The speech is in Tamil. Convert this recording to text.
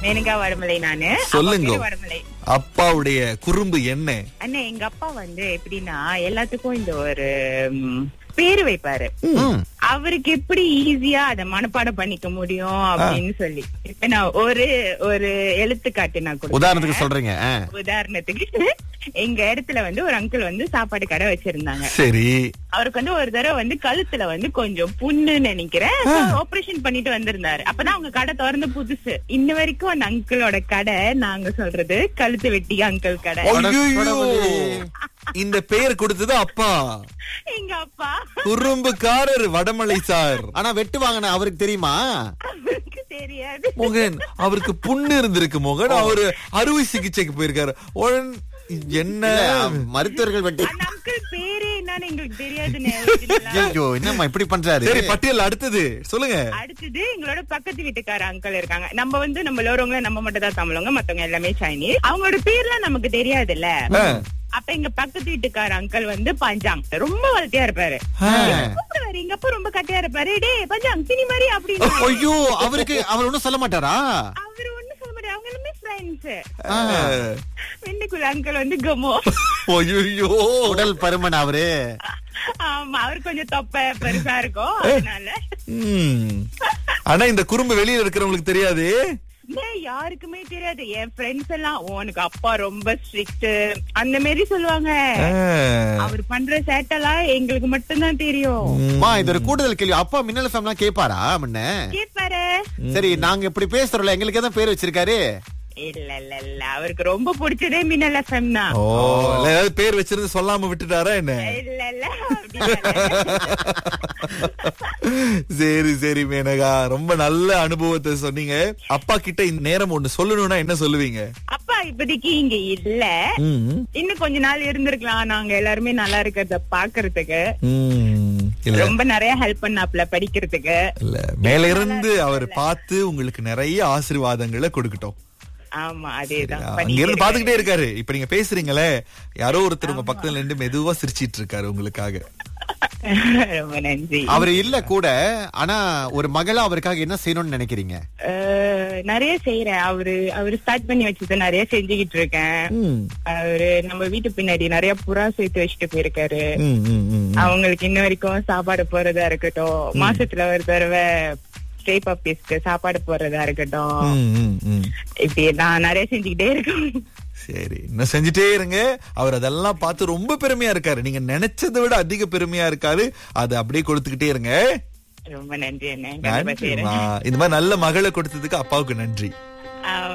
மேனகா வடமலை நானு அப்பா சொல்லுங்க. பேரு வடமலை அப்பாவுடைய குறும்பு என்ன அண்ணா எங்க அப்பா வந்து எப்படின்னா எல்லாத்துக்கும் இந்த ஒரு ம், பேரு வைப்பாரு ம். அவருக்கு எப்படி ஈஸியா அத மனப்பாடம் பண்ணிக்க முடியும் அப்படின்னு சொல்லி இப்ப நான் ஒரு ஒரு எழுத்துக்காட்டு நான் கொடுக்கிறேன். உதாரணத்துக்கு சொல்றீங்க ஆ. உதாரணத்துக்கு எங்க இடத்துல வந்து ஒரு அங்கிள் வந்து சாப்பாடு கடை வச்சிருந்தாங்க சரி அவருக்கு வந்து ஒரு தடவை வந்து கழுத்துல வந்து கொஞ்சம் புண்ணு நினைக்கிறேன் ஆபரேஷன் பண்ணிட்டு வந்திருந்தாரு அப்பதான் அவங்க கடை திறந்து புதுசு இன்ன வரைக்கும் அந்த அங்கிளோட கடை நாங்க சொல்றது கழுத்து வெட்டி அங்கிள் கடை ஐயோ இந்த பெயர் கொடுத்தது அப்பா எங்க அப்பா குறும்புக்காரர் வடமலை சார் ஆனா வெட்டு வாங்கின அவருக்கு தெரியுமா அவருக்கு தெரியாது மோகன் அவருக்கு புண்ணு இருந்திருக்கு மோகன் அவரு அறுவை சிகிச்சைக்கு போயிருக்காரு உடன் என்ன இல்ல, மருத்துவர்கள் வெட்டி அந்த அங்கிள் பேரே என்னன்னு எங்களுக்கு தெரியாது ஐயோ என்னம்மா இப்படி பண்றாரு சரி பட்டியல் அடுத்தது சொல்லுங்க அடுத்தது எங்களோட பக்கத்து வீட்டுக்கார அங்கிள் இருக்காங்க நம்ம வந்து நம்ம லோரவங்கள நம்ம மட்டும் தான் தமிழவங்க மத்தவங்க எல்லாமே சைனீஸ் அவங்களோட பேர்லாம் நமக்கு தெரியாதுல்ல அப்ப எங்க பக்கத்து வீட்டுக்கார அங்கிள் வந்து பஞ்சாங் ரொம்ப வளர்த்தியா இருப்பாரு கூப்பிடுவாரு எங்க அப்பா ரொம்ப கட்டியா இருப்பாரு டே பஞ்சாங் சினி மாதிரி அப்படின்னு ஐயோ அவருக்கு அவர் ஒண்ணும் சொல்ல மாட்டாரா அவரு ஒண்ணு சொல்ல மாட்டாரு அவங்க எல்லாமே ஃப்ரெண்ட்ஸ் ஆ. வெண்ணிக்குள்ள அங்கிள் வந்து கமோ ஐயோ உடல் பருமன் அவரு ஆமா அவரு கொஞ்சம் தொப்ப பெருசா இருக்கும் அதனால ம். ஆனா இந்த குறும்பு வெளியில இருக்கிறவங்களுக்கு தெரியாது ஏய், யாருக்குமே தெரியாது என் ஃப்ரெண்ட்ஸ் எல்லாம் உனக்கு அப்பா ரொம்ப ஸ்ட்ரிக்ட் அந்த மாதிரி சொல்லுவாங்க அவர் பண்ற சேட்டெல்லாம் எங்களுக்கு மட்டும்தான் தெரியும் அம்மா இது ஒரு கூடுதல் கேள்வி அப்பா மின்னல் எஃப்எம் எல்லாம் கேட்பாரா முன்ன கேட்பாரு சரி நாங்க இப்படி பேசுறோம்ல எங்களுக்கு எதாவது பேர் வச்சிருக்காரு இல்ல இல்ல இல்ல அவருக்கு ரொம்ப பிடிச்சதே மின்னல் எஃப்எம் தான் ஓ இல்ல, ஏதாவது பேர் வச்சிருந்து சொல்லாம விட்டுட்டாரா என்ன இல்ல இல்ல அப்படி இல்ல. சரி சரி மேனகா ரொம்ப நல்ல அனுபவத்தை சொன்னீங்க அப்பா கிட்ட இந்த நேரம் ஒண்ணு சொல்லணும்னா என்ன சொல்லுவீங்க அப்பா இப்போதைக்கு இங்க இல்ல ம். இன்னும் கொஞ்ச நாள் இருந்திருக்கலாம் நாங்க எல்லாருமே நல்லா இருக்கிறத பாக்குறதுக்கு ம். இல்ல ரொம்ப நிறைய ஹெல்ப் பண்ணாப்ல படிக்கிறதுக்கு இல்ல மேல இருந்து அவர் பார்த்து உங்களுக்கு நிறைய ஆசீர்வாதங்களை கொடுக்கட்டும் ஆமா அதேதான் அங்க பண்ணிட்டு இருந்து இருக்காரு. பாத்துக்கிட்டே இருக்காரு இப்ப நீங்க பேசுறீங்களே யாரோ ஒருத்தர் உங்க பக்கத்துல நின்று மெதுவா சிரிச்சிட்டு இருக்காரு உங்களுக்காக ரொம்ப நன்றி அவர் அவர் இல்ல கூட ஆனா ஒரு மகளா அவருக்காக என்ன செய்யணும்னு நினைக்கிறீங்க அஹ், நிறைய செய்யறேன் அவரு அவரு ஸ்டார்ட் பண்ணி வச்சது நிறைய செஞ்சுக்கிட்டு இருக்கேன் அவரு நம்ம வீட்டு பின்னாடி நிறைய புறா சேர்த்து வச்சுட்டு போயிருக்காரு ம், ம், ம். அவங்களுக்கு இன்ன வரைக்கும் சாப்பாடு போறதா இருக்கட்டும் மாசத்துல ஒரு தடவை ஸ்டே பப்பீஸ்க்கு சாப்பாடு போறதா இருக்கட்டும் ம், ம், ம். இப்படி நான் நிறைய செஞ்சுக்கிட்டே இருக்கேன் சரி இன்னும் செஞ்சுட்டே இருங்க அவர் அதெல்லாம் பார்த்து ரொம்ப பெருமையா இருக்காரு நீங்க நினைச்சதை விட அதிக பெருமையா இருக்காரு அதை அப்படியே கொடுத்துக்கிட்டே இருங்க ரொம்ப நன்றி என்ன கண்டிப்பா நன்றிமா செய்யறேன் இந்த மாதிரி நல்ல மகளை கொடுத்ததுக்கு அப்பாவுக்கு நன்றி ஆஹ்